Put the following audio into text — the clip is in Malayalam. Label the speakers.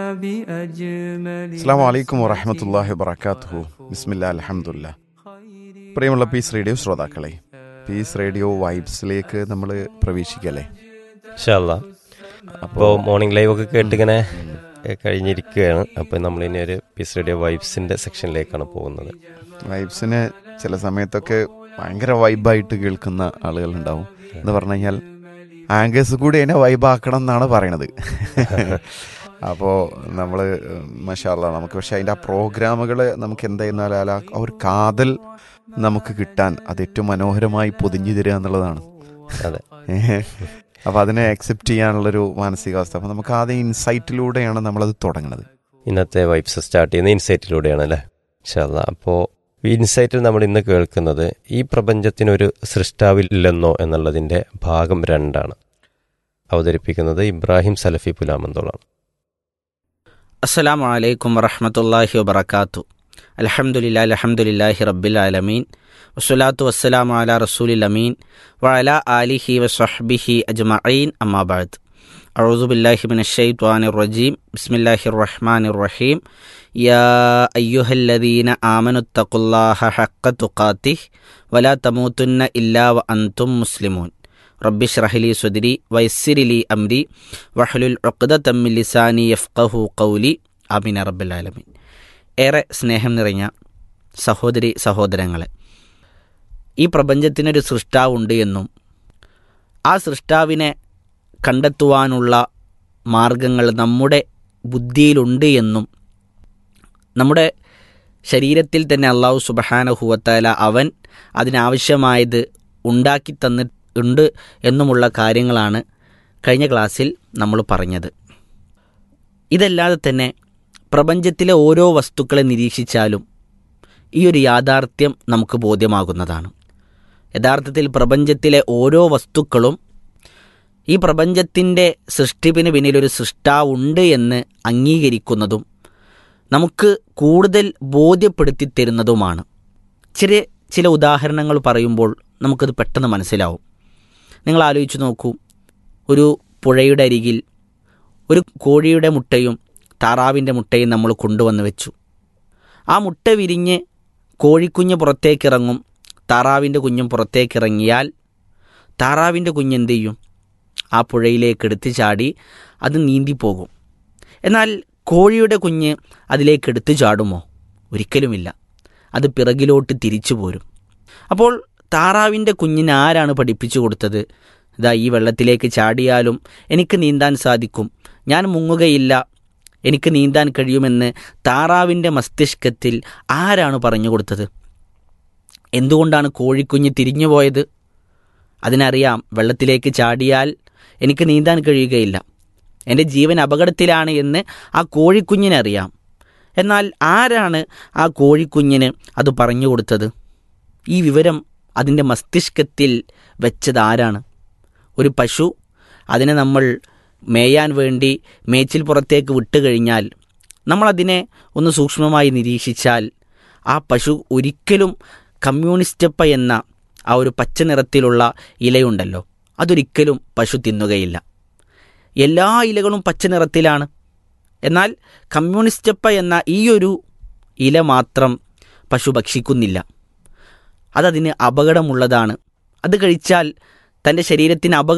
Speaker 1: അസ്സാം വലൈക്കും വറഹമത്തല്ലാഹി വബർക്കാത്തുഹു ബിസ്മില്ല അലഹമുല്ല പ്രിയമുള്ള പീസ് റേഡിയോ ശ്രോതാക്കളെ പീസ് റേഡിയോ വൈബ്സിലേക്ക് നമ്മൾ പ്രവേശിക്കല്ലേ
Speaker 2: ഇൻഷാല്ല അപ്പോൾ മോർണിംഗ് ലൈവ് ഒക്കെ കേട്ടിങ്ങനെ ഏ, കഴിഞ്ഞിരിക്കുകയാണ് അപ്പോൾ നമ്മൾ ഇനി ഒരു പീസ് റേഡിയോ വൈബ്സിന്റെ സെക്ഷനിലേക്കാണ് പോകുന്നത്
Speaker 1: വൈബ്സിന് ചില സമയത്തൊക്കെ ഭയങ്കര വൈബായിട്ട് കേൾക്കുന്ന ആളുകളുണ്ടാവും എന്ന് പറഞ്ഞു കഴിഞ്ഞാൽ ആങ്കേഴ്സ് കൂടി അതിനെ വൈബാക്കണം എന്നാണ് പറയണത് അപ്പോൾ നമ്മൾ മഷാല്ല നമുക്ക് പക്ഷെ അതിൻ്റെ ആ പ്രോഗ്രാമുകൾ നമുക്ക് എന്തായിരുന്നാലും ആ ഒരു കാതൽ നമുക്ക് കിട്ടാൻ അത് ഏറ്റവും മനോഹരമായി പൊതിഞ്ഞു തരിക എന്നുള്ളതാണ്
Speaker 2: അതെ
Speaker 1: അപ്പോൾ അതിനെ അക്സെപ്റ്റ് ചെയ്യാനുള്ളൊരു മാനസികാവസ്ഥ അപ്പോൾ നമുക്ക് ആദ്യം ഇൻസൈറ്റിലൂടെയാണ് നമ്മളത് തുടങ്ങുന്നത്
Speaker 2: ഇന്നത്തെ വൈബ്സ് സ്റ്റാർട്ട് ചെയ്യുന്ന ഇൻസൈറ്റിലൂടെയാണ് അല്ലേ ഇൻഷാല്ല അപ്പോൾ ഇൻസൈറ്റിൽ നമ്മൾ ഇന്ന് കേൾക്കുന്നത് ഈ പ്രപഞ്ചത്തിനൊരു സൃഷ്ടാവില്ലെന്നോ എന്നുള്ളതിൻ്റെ ഭാഗം രണ്ടാണ് അവതരിപ്പിക്കുന്നത് ഇബ്രാഹിം സലഫി പുലാമന്തോളാണ്
Speaker 3: അസ്സലാമു അലൈക്കും വറഹമത്തല്ലാഹി വബർക്കാത്തു അലഹമുല്ലാ അലഹമുല്ലാഹി റബ്ബിൽ ആലമീൻ വസ്സലാത്തു വസ്സലാമു അല റസൂലിൽ അമീൻ വഅല ആലിഹി വസ്വഹ്ബിഹി അജ്മഈൻ അമ്മാബാദ് أعوذ بالله من الشيطان الرجيم بسم الله الرحمن الرحيم يا أيها الذين آمنوا اتقوا الله حق تقاته ولا تموتن إلا وأنتم مسلمون رب اشرح لي صدري ويسر لي أمري വഹലുൽ ഉഖ്ദത്തം മിൻ ലിസാനി യഫ്ഖഹു ഖൗലി ആമീൻ റബ്ബൽ ആലമീൻ ഏറെ സ്നേഹം നിറഞ്ഞ സഹോദരി സഹോദരങ്ങളെ ഈ പ്രപഞ്ചത്തിനൊരു സൃഷ്ടാവുണ്ട് എന്നും ആ സൃഷ്ടാവിനെ കണ്ടെത്തുവാനുള്ള മാർഗങ്ങൾ നമ്മുടെ ബുദ്ധിയിലുണ്ട് എന്നും നമ്മുടെ ശരീരത്തിൽ തന്നെ അള്ളാഹു സുബഹാനഹുവത്താല അവൻ അതിനാവശ്യമായത് ഉണ്ടാക്കി തന്നിട്ടുണ്ട് എന്നുമുള്ള കാര്യങ്ങളാണ് കഴിഞ്ഞ ക്ലാസ്സിൽ നമ്മൾ പറഞ്ഞത് ഇതല്ലാതെ തന്നെ പ്രപഞ്ചത്തിലെ ഓരോ വസ്തുക്കളെ നിരീക്ഷിച്ചാലും ഈ ഒരു യാഥാർത്ഥ്യം നമുക്ക് ബോധ്യമാകുന്നതാണ് യഥാർത്ഥത്തിൽ പ്രപഞ്ചത്തിലെ ഓരോ വസ്തുക്കളും ഈ പ്രപഞ്ചത്തിൻ്റെ സൃഷ്ടിപ്പിന് പിന്നിലൊരു സൃഷ്ടാവുണ്ട് എന്ന് അംഗീകരിക്കുന്നതും നമുക്ക് കൂടുതൽ ബോധ്യപ്പെടുത്തി തരുന്നതുമാണ് ചെറിയ ചില ഉദാഹരണങ്ങൾ പറയുമ്പോൾ നമുക്കത് പെട്ടെന്ന് മനസ്സിലാവും നിങ്ങൾ ആലോചിച്ച് നോക്കൂ ഒരു പുഴയുടെ അരികിൽ ഒരു കോഴിയുടെ മുട്ടയും താറാവിൻ്റെ മുട്ടയും നമ്മൾ കൊണ്ടുവന്ന് വെച്ചു ആ മുട്ട വിരിഞ്ഞ് കോഴിക്കുഞ്ഞ് പുറത്തേക്കിറങ്ങും താറാവിൻ്റെ കുഞ്ഞും പുറത്തേക്കിറങ്ങിയാൽ താറാവിൻ്റെ കുഞ്ഞ് എന്ത് ചെയ്യും ആ പുഴയിലേക്ക് എടുത്തു ചാടി അത് നീന്തിപ്പോകും എന്നാൽ കോഴിയുടെ കുഞ്ഞ് അതിലേക്ക് എടുത്തു ചാടുമോ ഒരിക്കലുമില്ല അത് പിറകിലോട്ട് തിരിച്ചു പോരും അപ്പോൾ താറാവിൻ്റെ കുഞ്ഞിന് ആരാണ് പഠിപ്പിച്ചു കൊടുത്തത് ഇതാ ഈ വെള്ളത്തിലേക്ക് ചാടിയാലും എനിക്ക് നീന്താൻ സാധിക്കും ഞാൻ മുങ്ങുകയില്ല എനിക്ക് നീന്താൻ കഴിയുമെന്ന് താറാവിൻ്റെ മസ്തിഷ്കത്തിൽ ആരാണ് പറഞ്ഞു കൊടുത്തത് എന്തുകൊണ്ടാണ് കോഴിക്കുഞ്ഞ് തിരിഞ്ഞു പോയത് അതിനറിയാം വെള്ളത്തിലേക്ക് ചാടിയാൽ എനിക്ക് നീന്താൻ കഴിയുകയില്ല എൻ്റെ ജീവൻ അപകടത്തിലാണ് എന്ന് ആ കോഴിക്കുഞ്ഞിനറിയാം എന്നാൽ ആരാണ് ആ കോഴിക്കുഞ്ഞിന് അത് പറഞ്ഞു കൊടുത്തത് ഈ വിവരം അതിൻ്റെ മസ്തിഷ്കത്തിൽ വെച്ചത് ആരാണ് ഒരു പശു അതിനെ നമ്മൾ മേയാൻ വേണ്ടി മേച്ചിൽ പുറത്തേക്ക് വിട്ടു കഴിഞ്ഞാൽ നമ്മളതിനെ ഒന്ന് സൂക്ഷ്മമായി നിരീക്ഷിച്ചാൽ ആ പശു ഒരിക്കലും കമ്മ്യൂണിസ്റ്റപ്പ എന്ന ആ ഒരു പച്ച നിറത്തിലുള്ള ഇലയുണ്ടല്ലോ അതൊരിക്കലും പശു തിന്നുകയില്ല എല്ലാ ഇലകളും പച്ച നിറത്തിലാണ് എന്നാൽ കമ്മ്യൂണിസ്റ്റപ്പ എന്ന ഈ ഒരു ഇല മാത്രം പശു ഭക്ഷിക്കുന്നില്ല അതതിന് അപകടമുള്ളതാണ് അത് കഴിച്ചാൽ തൻ്റെ ശരീരത്തിന് അപകടം